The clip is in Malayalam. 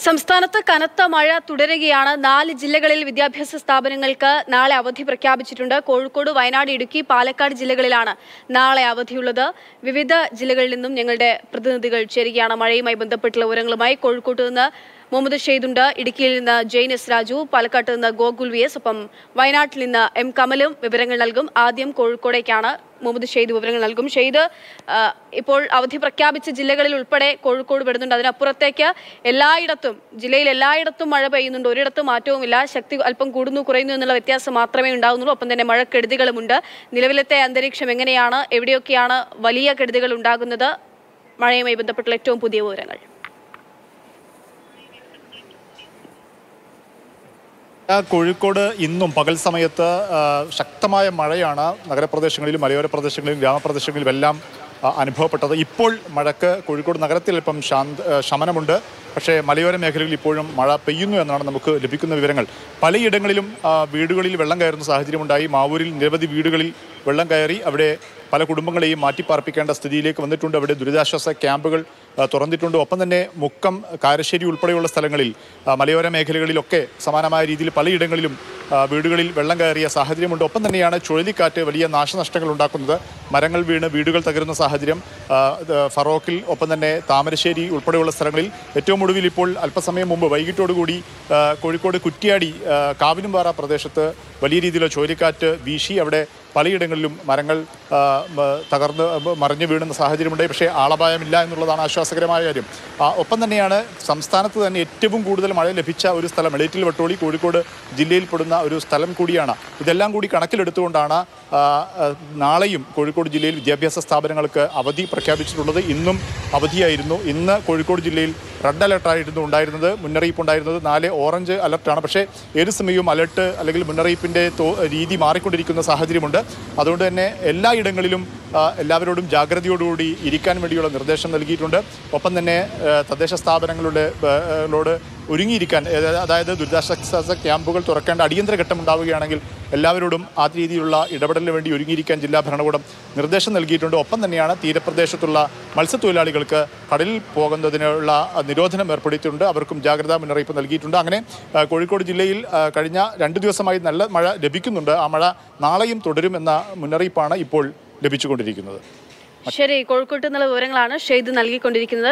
സംസ്ഥാനത്ത് കനത്ത മഴ തുടരുകയാണ് നാല് ജില്ലകളിൽ വിദ്യാഭ്യാസ സ്ഥാപനങ്ങൾക്ക് നാളെ അവധി പ്രഖ്യാപിച്ചിട്ടുണ്ട് കോഴിക്കോട് വയനാട് ഇടുക്കി പാലക്കാട് ജില്ലകളിലാണ് നാളെ അവധിയുള്ളത് വിവിധ ജില്ലകളിൽ നിന്നും ഞങ്ങളുടെ പ്രതിനിധികൾ ചേരുകയാണ് മഴയുമായി ബന്ധപ്പെട്ടുള്ള വിവരങ്ങളുമായി കോഴിക്കോട്ട് നിന്ന് മുഹമ്മദ് ഷെയ്ദുണ്ട് ഇടുക്കിയിൽ നിന്ന് ജെയിൻ എസ് രാജു പാലക്കാട്ട് നിന്ന് ഗോകുൽ വി എസ് ഒപ്പം വയനാട്ടിൽ നിന്ന് എം കമലും വിവരങ്ങൾ നൽകും ആദ്യം കോഴിക്കോടേക്കാണ് മുഹമ്മദ് ഷെയ്ദ് വിവരങ്ങൾ നൽകും ഷെയ്ദ് ആ, ഇപ്പോൾ അവധി പ്രഖ്യാപിച്ച ജില്ലകളിൽ ഉൾപ്പെടെ കോഴിക്കോട് പെടുന്നുണ്ട് അതിനപ്പുറത്തേക്ക് എല്ലായിടത്തും ജില്ലയിൽ എല്ലായിടത്തും മഴ പെയ്യുന്നുണ്ട് ഒരിടത്തും മാറ്റവുമില്ല ശക്തി അല്പം കൂടുന്നു കുറയുന്നു എന്നുള്ള വ്യത്യാസം മാത്രമേ ഉണ്ടാകുന്നുള്ളൂ ഒപ്പം തന്നെ മഴക്കെടുതികളുമുണ്ട് നിലവിലത്തെ അന്തരീക്ഷം എങ്ങനെയാണ് എവിടെയൊക്കെയാണ് വലിയ കെടുതികൾ ഉണ്ടാകുന്നത് മഴയുമായി ബന്ധപ്പെട്ടുള്ള ഏറ്റവും പുതിയ വിവരങ്ങൾ ആ, കോഴിക്കോട് ഇന്നും പകൽ സമയത്ത് ആ, ശക്തമായ മഴയാണ് നഗരപ്രദേശങ്ങളിലും മലയോര പ്രദേശങ്ങളിലും ഗ്രാമപ്രദേശങ്ങളിലും എല്ലാം ആ, അനുഭവപ്പെട്ടത് ഇപ്പോൾ മഴക്ക് കോഴിക്കോട് നഗരത്തിൽ അല്പം ശാന്ത ആ, ശമനമുണ്ട് പക്ഷേ മലയോര മേഖലകളിൽ ഇപ്പോഴും മഴ പെയ്യുന്നു എന്നാണ് നമുക്ക് ലഭിക്കുന്ന വിവരങ്ങൾ പലയിടങ്ങളിലും ആ, വീടുകളിൽ വെള്ളം കയറുന്ന സാഹചര്യമുണ്ടായി മാവൂരിൽ നിരവധി വീടുകളിൽ വെള്ളം കയറി അവിടെ പല കുടുംബങ്ങളെയും മാറ്റിപ്പാർപ്പിക്കേണ്ട സ്ഥിതിയിലേക്ക് വന്നിട്ടുണ്ട് അവിടെ ദുരിതാശ്വാസ ക്യാമ്പുകൾ ആ, തുറന്നിട്ടുണ്ട് ഒപ്പം തന്നെ മുക്കം കാരശ്ശേരി ഉൾപ്പെടെയുള്ള സ്ഥലങ്ങളിൽ ആ, മലയോര മേഖലകളിലൊക്കെ സമാനമായ രീതിയിൽ പലയിടങ്ങളിലും ആ, വീടുകളിൽ വെള്ളം കയറിയ സാഹചര്യമുണ്ട് ഒപ്പം തന്നെയാണ് ചുഴലിക്കാറ്റ് വലിയ നാശനഷ്ടങ്ങൾ ഉണ്ടാക്കുന്നത് മരങ്ങൾ വീണ് വീടുകൾ തകരുന്ന സാഹചര്യം ആ, ഇത് ഫറോക്കിൽ ഒപ്പം തന്നെ താമരശ്ശേരി ഉൾപ്പെടെയുള്ള സ്ഥലങ്ങളിൽ ഏറ്റവും ഒടുവിൽ ഇപ്പോൾ അല്പസമയം മുമ്പ് വൈകിട്ടോടുകൂടി ആ, കോഴിക്കോട് കുറ്റ്യാടി ആ, കാവിനുംപാറ പ്രദേശത്ത് വലിയ രീതിയിലുള്ള ചുഴലിക്കാറ്റ് വീശി അവിടെ പലയിടങ്ങളിലും മരങ്ങൾ ആ, മ, തകർന്ന് മ- മറിഞ്ഞു വീഴുന്ന സാഹചര്യമുണ്ടായി പക്ഷേ ആളപായമില്ല എന്നുള്ളതാണ് ആശ്വാസകരമായ കാര്യം ആ, ഒപ്പം തന്നെയാണ് സംസ്ഥാനത്ത് തന്നെ ഏറ്റവും കൂടുതൽ മഴ ലഭിച്ച ഒരു സ്ഥലം എളേറ്റിൽ വട്ടോളി കോഴിക്കോട് ജില്ലയിൽപ്പെടുന്ന ഒരു സ്ഥലം കൂടിയാണ് ഇതെല്ലാം കൂടി കണക്കിലെടുത്തുകൊണ്ടാണ് ആ, ആ, നാളെയും കോഴിക്കോട് ജില്ലയിൽ വിദ്യാഭ്യാസ സ്ഥാപനങ്ങൾക്ക് അവധി പ്രഖ്യാപിച്ചിട്ടുള്ളത് ഇന്നും അവധിയായിരുന്നു ഇന്ന് കോഴിക്കോട് ജില്ലയിൽ റെഡ് അലർട്ടായിരുന്നു ഉണ്ടായിരുന്നത് മുന്നറിയിപ്പ് ഉണ്ടായിരുന്നത് നാല് ഓറഞ്ച് അലർട്ടാണ് പക്ഷേ ഏത് സമയവും അലർട്ട് അല്ലെങ്കിൽ മുന്നറിയിപ്പിൻ്റെ തോ- രീതി മാറിക്കൊണ്ടിരിക്കുന്ന സാഹചര്യമുണ്ട് അതുകൊണ്ട് തന്നെ എല്ലായിടങ്ങളിലും ആ, എല്ലാവരോടും ജാഗ്രതയോടുകൂടി ഇരിക്കാൻ വേണ്ടിയുള്ള നിർദ്ദേശം നൽകിയിട്ടുണ്ട് ഒപ്പം തന്നെ ആ, തദ്ദേശ സ്ഥാപനങ്ങളുടെ ആ, ളോട് ഒരുങ്ങിയിരിക്കാൻ ഏത- അതായത് ദുരിതാശ്വാസ ക്യാമ്പുകൾ തുറക്കേണ്ട അടിയന്തര ഘട്ടം ഉണ്ടാവുകയാണെങ്കിൽ എല്ലാവരോടും ആ രീതിയിലുള്ള ഇടപെടലിന് വേണ്ടി ഒരുങ്ങിയിരിക്കാൻ ജില്ലാ ഭരണകൂടം നിർദ്ദേശം നൽകിയിട്ടുണ്ട് ഒപ്പം തന്നെയാണ് തീരപ്രദേശത്തുള്ള മത്സ്യത്തൊഴിലാളികൾക്ക് കടലിൽ പോകുന്നതിനുള്ള നിരോധനം ഏർപ്പെടുത്തിയിട്ടുണ്ട് അവർക്കും ജാഗ്രതാ മുന്നറിയിപ്പ് നൽകിയിട്ടുണ്ട് അങ്ങനെ ആ, കോഴിക്കോട് ജില്ലയിൽ ആ, കഴിഞ്ഞ രണ്ട് ദിവസമായി നല്ല മഴ ലഭിക്കുന്നുണ്ട് ആ മഴ നാളെയും തുടരുമെന്ന മുന്നറിയിപ്പാണ് ഇപ്പോൾ ലഭിച്ചുകൊണ്ടിരിക്കുന്നത് ശരി കോഴിക്കോട്ട് നിന്നുള്ള വിവരങ്ങളാണ് ഷെയ്ദ് നൽകിക്കൊണ്ടിരിക്കുന്നത്